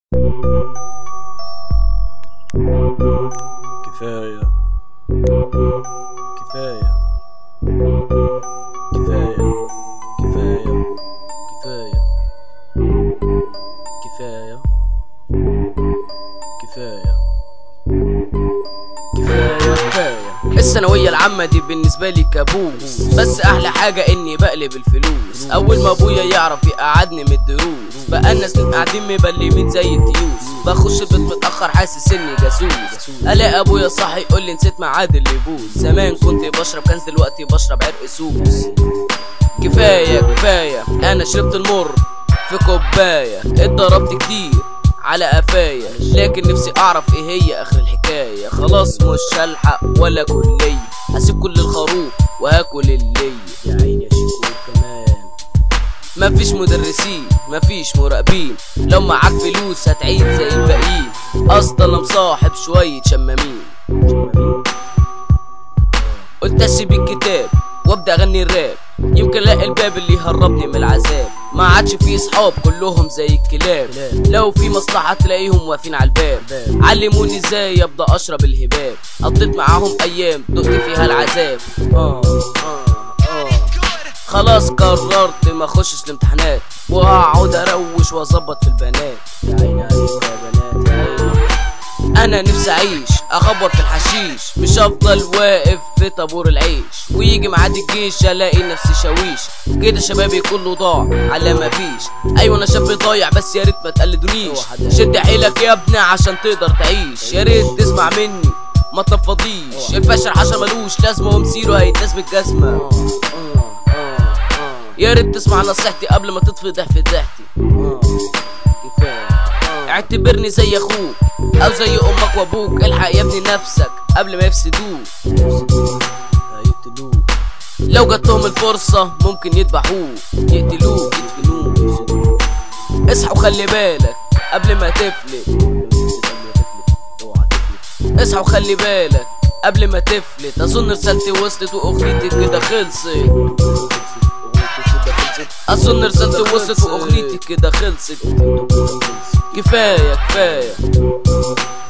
كفاية كفاية كفاية كفاية كفاية كفاية كفاية كفاية كفاية الثانوية العامة دي بالنسبة لي كابوس بس أحلى حاجة إني بقلب الفلوس أول ما أبويا يعرف يقعدني من الدروس بقى الناس من قاعدين مبلمين زي التيوس بخش البيت متأخر حاسس إني جاسوس ألاقي أبويا صاحي يقول لي نسيت ميعاد اللي يبوظ زمان كنت بشرب كنز دلوقتي بشرب عرق سوس كفاية كفاية أنا شربت المر في كوباية اتضربت كتير على قفايا لكن نفسي اعرف ايه هي اخر الحكاية خلاص مش هلحق ولا كلية هسيب كل الخروف وهاكل اللي يا عيني يا شيخ كمان مفيش مدرسين مفيش مراقبين لو معاك فلوس هتعيد زي الباقيين اصلا انا مصاحب شوية شمامين قلت اسيب الكتاب وابدا اغني الراب يمكن الاقي الباب اللي يهربني من العذاب ما عادش فيه صحاب كلهم زي الكلاب لو في مصلحة تلاقيهم واقفين على الباب علموني ازاي ابدا اشرب الهباب قضيت معاهم ايام دقت فيها العذاب اه اه اه خلاص قررت ما اخشش الامتحانات واقعد اروش واظبط في البنات يا عيني عليك يا بنات يا عيني انا نفسي اعيش اخبر في الحشيش مش افضل واقف في طابور العيش ويجي ميعاد الجيش الاقي نفسي شاويش كده شبابي كله ضاع على ما فيش ايوه انا شاب ضايع بس يا ريت ما تقلدونيش شد حيلك يا ابني عشان تقدر تعيش يا ريت تسمع مني ما تفضيش الفشل حشر ملوش لازمه ومسيره هيتناس بالجزمه اه اه اه يا ريت تسمع نصيحتي قبل ما تطفي ضحك ضحكتي اه كفاية اه اعتبرني زي اخوك او زي امك وابوك الحق يا ابني نفسك قبل ما يفسدوك يفسدوك هيقتلوك لو جاتهم الفرصة ممكن يذبحوك يقتلوك يدفنوك يفسدوك اصحى وخلي بالك قبل ما تفلت اوعى تفلت اصحى وخلي بالك قبل ما تفلت اظن رسالتي وصلت واغنيتي كده خلصت اظن رسالتي وصلت واغنيتي كده خلصت كفاية كفاية